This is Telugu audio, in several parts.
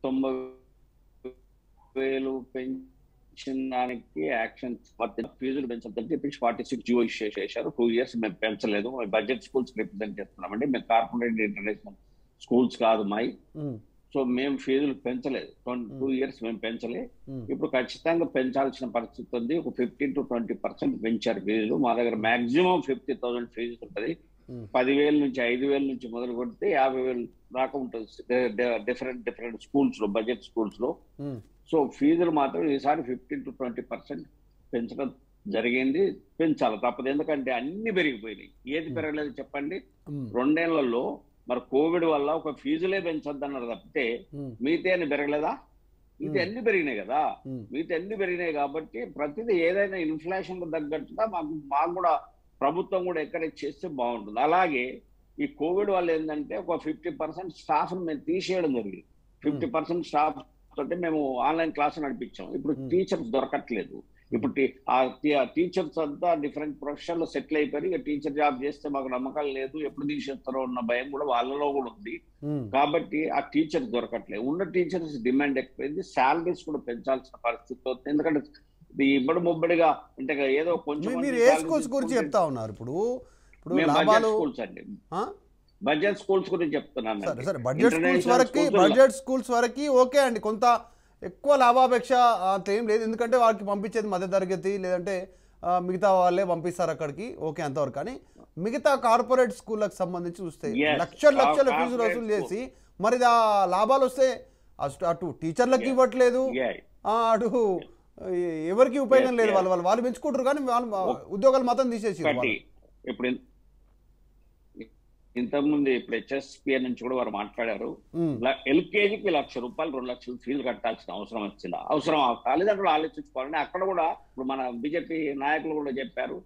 తొంభై వేలు పెంచిన దానికి యాక్షన్ ఫీజులు పెంచదని చెప్పి ఫార్టీ సిక్స్ జియో ఇష్యూ చేశారు టూ ఇయర్స్ మేము పెంచలేదు మేము బడ్జెట్ స్కూల్స్ రిప్రజెంట్ చేస్తున్నామండి మేము కార్పొరేట్ ఇంటర్నేషనల్ స్కూల్స్ కాదు మై ఉమ్, సో మేము ఫీజులు పెంచలేదు టూ ఇయర్స్ మేము పెంచలే ఉమ్, ఇప్పుడు ఖచ్చితంగా పెంచాల్సిన పరిస్థితి ఉంది ఒక ఫిఫ్టీన్ టు ట్వంటీ పర్సెంట్ పెంచారు ఫీజులు మా దగ్గర మాక్సిమం ఫిఫ్టీ థౌసండ్ ఫీజు ఉంటుంది ఉమ్, పదివేల నుంచి ఐదు వేల నుంచి మొదలు కొడితే యాభై వేలు దాకా ఉంటుంది డిఫరెంట్ డిఫరెంట్ స్కూల్స్ లో బడ్జెట్ స్కూల్స్ లో ఉమ్, సో ఫీజులు మాత్రం ఈసారి ఫిఫ్టీన్ టు ట్వంటీ పర్సెంట్ పెంచడం జరిగింది పెంచాలి తప్పదు ఎందుకంటే అన్ని పెరిగిపోయినాయి ఏది పెరగలేదు చెప్పండి ఉమ్, రెండేళ్లలో మరి కోవిడ్ వల్ల ఒక ఫీజులే పెంచొద్దన్నారు తప్పితే ఉమ్, మిగతా అన్ని పెరగలేదా మిగతా అన్ని పెరిగినాయి కదా ఉమ్, మిగతా అన్ని పెరిగినాయి కాబట్టి ప్రతిదీ ఏదైనా ఇన్ఫ్లేషన్ తగ్గట్టుగా మాకు మాకు కూడా ప్రభుత్వం కూడా ఎంకరేజ్ చేస్తే బాగుంటుంది అలాగే ఈ కోవిడ్ వల్ల ఏంటంటే ఒక ఫిఫ్టీ పర్సెంట్ స్టాఫ్ మేము తీసేయడం జరిగింది ఫిఫ్టీ పర్సెంట్ స్టాఫ్ తోటి మేము ఆన్లైన్ క్లాస్ నడిపించాం ఇప్పుడు Hmm. టీచర్స్ దొరకట్లేదు ఇప్పుడు టీ- ఆ టీచర్స్ అంతా డిఫరెంట్ ప్రొఫెషన్ లో సెటిల్ అయిపోయి ఇక టీచర్ జాబ్ చేస్తే మాకు నమ్మకం లేదు ఎప్పుడు తీసేస్తారో ఉన్న భయం కూడా వాళ్ళలో కూడా ఉంది ఉమ్, కాబట్టి ఆ టీచర్ దొరకట్లేదు ఉన్న టీచర్స్ డిమాండ్ ఎక్కువైంది శాలరీస్ కూడా పెంచాల్సిన పరిస్థితి వస్తుంది ఎందుకంటే ఇది ఇబ్బడి ముబ్బడిగా అంటే ఏదో కొంచెం మీ- మీరు కొంచెం ఏ salaries స్కూల్స్ గురించి తీసుకుంటే చెప్తా ఉన్నారు ఇప్పుడు ఇప్పుడు మేము బడ్జెట్ లాభాలు స్కూల్స్ అండి ఆ? బడ్జెట్ స్కూల్స్ గురించి చెప్తున్నాను సరే అండి. సరే బడ్జెట్ స్కూల్స్ International వరకు schools లో- బడ్జెట్ స్కూల్స్ వరకు ఓకే అండి కొంత ఎక్కువ లాభాపేక్ష అంత ఏం లేదు ఎందుకంటే వాళ్ళకి పంపించేది మధ్య తరగతి లేదంటే ఆ, మిగతా వాళ్ళే పంపిస్తారు అక్కడికి ఓకే అంతవరకు కానీ మిగతా కార్పొరేట్ స్కూళ్ళకి సంబంధించి చూస్తే Yes, లక్షల లక్షల car- ఫీజులు corporate వసూలు చేసి మరి ఆ లాభాలు వస్తే అటు అటు టీచర్లకి ఇవ్వట్లేదు Yeah. ఆ, అటు ఎ- ఎవరికి ఉపయోగం Yes, లేదు yes. వాళ్ళు వాళ్ళు వాళ్ళు పెంచుకుంటారు కానీ వాళ్ళు ఉద్యోగాలు మాత్రం తీసేసి ఒకటి ఇప్పుడు ఇన్- ఇంతకుముందు ఇప్పుడు హెచ్ఎస్పి నుంచి కూడా వారు మాట్లాడారు ఎల్కేజీకి లక్ష రూపాయలు రెండు లక్షలు ఫీజు కట్టాల్సిన అవసరం వచ్చిందా అవసరం ఆ తల్లిదండ్రులు ఆలోచించుకోవాలని అక్కడ కూడా ఇప్పుడు మన బీజేపీ నాయకులు కూడా చెప్పారు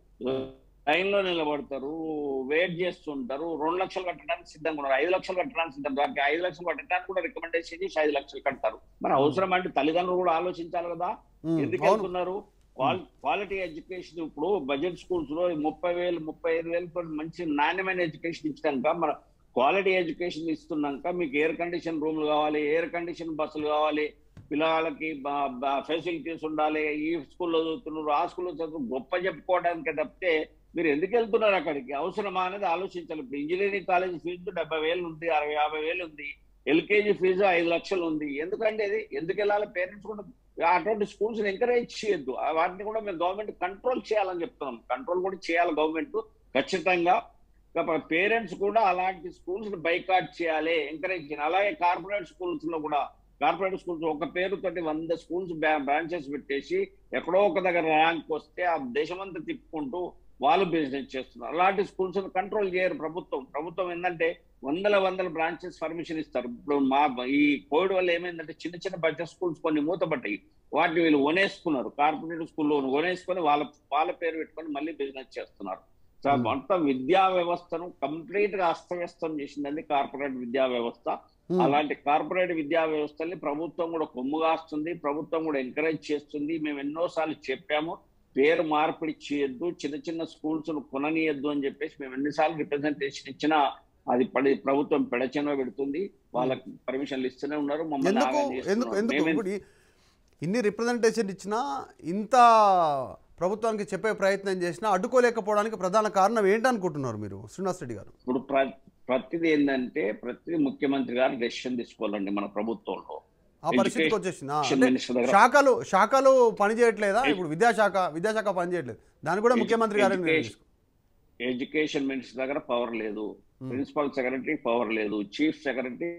లైన్ లో నిలబడతారు వెయిట్ చేస్తుంటారు రెండు లక్షలు కట్టడానికి సిద్ధంగా ఉన్నారు ఐదు లక్షలు కట్టడానికి సిద్ధం దానికి ఐదు లక్షలు కట్టడానికి కూడా రికమెండేషన్ చేసి ఐదు లక్షలు కట్టారు మరి అవసరం అంటే తల్లిదండ్రులు కూడా ఆలోచించాలి కదా ఎందుకు అవును వెళ్తున్నారు క్వాల్- క్వాలిటీ ఎడ్యుకేషన్ ఇప్పుడు బడ్జెట్ స్కూల్స్ లో ముప్పై వేలు ముప్పై ఐదు వేలు మంచి నాణ్యమైన ఎడ్యుకేషన్ ఇచ్చినాక మన క్వాలిటీ ఎడ్యుకేషన్ ఇస్తున్నాక మీకు ఎయిర్ కండిషన్ రూమ్లు కావాలి ఎయిర్ కండిషన్ బస్సులు కావాలి పిల్లలకి ఫెసిలిటీస్ ఉండాలి ఈ స్కూల్లో చదువుతున్నారు ఆ స్కూల్లో చదువు గొప్ప చెప్పుకోవడానికి తప్పితే మీరు ఎందుకు వెళ్తున్నారు అక్కడికి అవసరమా అనేది ఆలోచించాలి ఇప్పుడు ఇంజనీరింగ్ కాలేజ్ ఫీజు డెబ్బై వేలు ఉంది అరవై యాభై వేలు ఉంది ఎల్కేజీ ఫీజు ఐదు లక్షలు ఉంది ఎందుకంటే ఇది ఎందుకు వెళ్ళాలి పేరెంట్స్ కూడా అటువంటి స్కూల్స్ ఎంకరేజ్ చేయొద్దు ఆ వాటిని కూడా మేము గవర్నమెంట్ కంట్రోల్ చేయాలని చెప్తున్నాం కంట్రోల్ కూడా చేయాలి గవర్నమెంట్ ఖచ్చితంగా పేరెంట్స్ కూడా అలాంటి స్కూల్స్ బైకాట్ చేయాలి ఎంకరేజ్ చేయాలి అలాగే కార్పొరేట్ స్కూల్స్ లో కూడా కార్పొరేట్ స్కూల్స్ ఒక పేరుతోటి వంద స్కూల్స్ బ్రాంచెస్ పెట్టేసి ఎక్కడో ఒక దగ్గర ర్యాంక్ వస్తే ఆ దేశమంతా తిప్పుకుంటూ వాళ్ళు బిజినెస్ చేస్తున్నారు అలాంటి స్కూల్స్ కంట్రోల్ చేయరు ప్రభుత్వం ప్రభుత్వం ఏంటంటే వందల వందల బ్రాంచెస్ పర్మిషన్ ఇస్తారు ఇప్పుడు మా ఈ కోవిడ్ వల్ల ఏమైందంటే చిన్న చిన్న బడ్జెట్ స్కూల్స్ కొన్ని మూతపడ్డాయి వాటిని వీళ్ళు కొనేసుకున్నారు కార్పొరేట్ స్కూల్లో కొనేసుకొని వాళ్ళ వాళ్ళ పేరు పెట్టుకొని మళ్ళీ బిజినెస్ చేస్తున్నారు సో Hmm. మొత్తం విద్యా వ్యవస్థను కంప్లీట్ గా అస్తవ్యస్తం చేసిందండి కార్పొరేట్ విద్యా వ్యవస్థ ఉమ్, అలాంటి కార్పొరేట్ విద్యా వ్యవస్థల్ని ప్రభుత్వం కూడా కొమ్ముగాస్తుంది ప్రభుత్వం కూడా ఎంకరేజ్ చేస్తుంది మేము ఎన్నోసార్లు చెప్పాము పేరు మార్పిడి చేయొద్దు చిన్న చిన్న స్కూల్స్ కొననీయద్దు అని చెప్పేసి మేము ఎన్నిసార్లు రిప్రజెంటేషన్ ఇచ్చినా అది పడి ప్రభుత్వం పెడచెనో పెడుతుంది వాళ్ళకి పర్మిషన్లు ఇస్తూనే ఉన్నారు మమ్మల్ని ఎందుకు ఆగం ఎందుకు చేస్తున్నారు. ఎందుకు మేమే- ఇప్పుడు ఈ- ఇన్ని రిప్రజెంటేషన్ ఇచ్చినా ఇంత ప్రభుత్వానికి చెప్పే ప్రయత్నం చేసినా అడ్డుకోలేకపోవడానికి ప్రధాన కారణం ఏంటనుకుంటున్నారు మీరు శ్రీనివాస్ రెడ్డి గారు ఇప్పుడు ప్ర ప్రతిదీ ఏంటంటే ప్రతిదీ ముఖ్యమంత్రి గారు డెసిషన్ తీసుకోవాలండి మన ప్రభుత్వంలో ఆ పరిస్థితికి వచ్చేసింది ఆ, Education అంటే minister దగ్గర- శాఖలు శాఖలు పనిచేయట్లేదా ఇప్పుడు విద్యాశాఖ విద్యాశాఖ పనిచేయట్లేదు దాన్ని కూడా Edu- ముఖ్యమంత్రి గారు education- ఎడ్యుకేషన్ మినిస్టర్ దగ్గర పవర్ లేదు ప్రిన్సిపల్ సెక్రటరీ పవర్ లేదు చీఫ్ సెక్రటరీ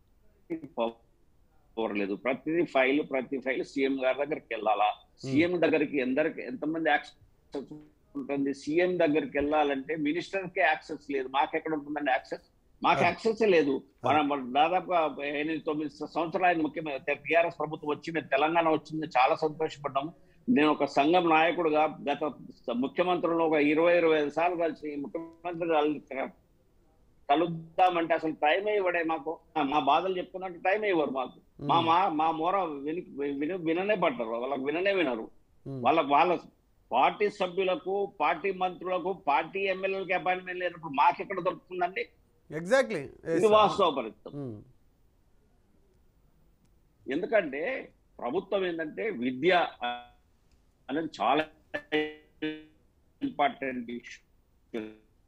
పవర్ లేదు ప్రతిదీ ఫైల్ ప్రతి ఫైల్ సీఎం గారి దగ్గరికి వెళ్ళాలా సీఎం దగ్గరికి ఎందరికి ఎంతమంది యాక్సెస్ ఉంటుంది సీఎం దగ్గరికి వెళ్ళాలంటే మినిస్టర్ కి యాక్సెస్ లేదు మాకెక్కడ ఉంటుందండి యాక్సెస్ మాకు Ah. యాక్సెస్ లేదు మనం మనం దాదాపుగా ఎనిమిది తొమ్మిది సంవత్సరాలు ముఖ్యమైన టిఆర్ఎస్ ప్రభుత్వం వచ్చి మేము తెలంగాణ వచ్చింది చాలా సంతోషపడ్డాము నేను ఒక సంఘం నాయకుడుగా గత ముఖ్యమంత్రులు ఒక ఇరవై ఇరవై ఐదు సార్లు కలిసి ముఖ్యమంత్రి గారు కలుద్దామంటే అసలు టైం ఇవ్వడే మాకు ఆ, మా బాధలు చెప్పుకున్నట్టు టైం ఇవ్వరు మాకు మా మా మా మోర విని విని విననే పడ్డారు వాళ్ళకి విననే వినరు ఉమ్, వాళ్ళ వాళ్ళ పార్టీ సభ్యులకు పార్టీ మంత్రులకు పార్టీ ఎమ్మెల్యేలకు అపాయింట్మెంట్ లేనప్పుడు మాకెక్కడ దొరుకుతుందండి ఎగ్జాక్ట్లీ ఇది వాస్తవ పరిస్థితి ఉమ్. ఎందుకంటే ప్రభుత్వం ఏంటంటే విద్య అనేది చాలా ఇంపార్టెంట్ ఇష్యూ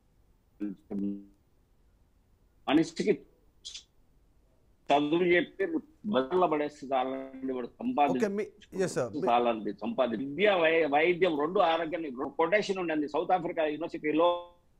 మనిషికి చదువు చెప్పి బదుల పడేస్తే చాలండి వాడు ఓకే సంపాదించి మీ ఎస్ సార్ చాలండి సంపాది విద్య వై- వైద్యం రెండు ఆరోగ్యాన్ని కొటేషన్ ఉండండి సౌత్ ఆఫ్రికా యూనివర్సిటీలో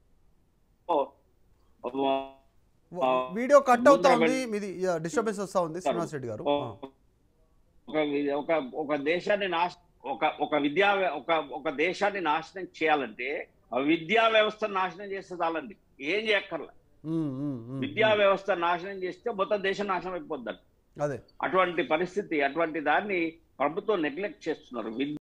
వీడియో కట్ అవుతా ముందర ఉంది మీది డిస్టర్బెన్స్ వస్తా ఉంది శ్రీనివాస్ రెడ్డి గారు ఆ. ఒక వి- ఒక ఒక దేశాన్ని నాశ ఒక ఒక విద్యా వ్య- ఒక ఒక దేశాన్ని నాశనం చేయాలంటే ఆ విద్యా వ్యవస్థ నాశనం చేస్తే చాలండి ఏం చేయక్కర్లే ఉమ్, ఉమ్, ఉమ్, విద్యా వ్యవస్థ నాశనం చేస్తే మొత్తం దేశం నాశనం అయిపోద్దండి అదే అటువంటి పరిస్థితి అటువంటి దాన్ని ప్రభుత్వం నెగ్లెక్ట్ చేస్తున్నారు విద్య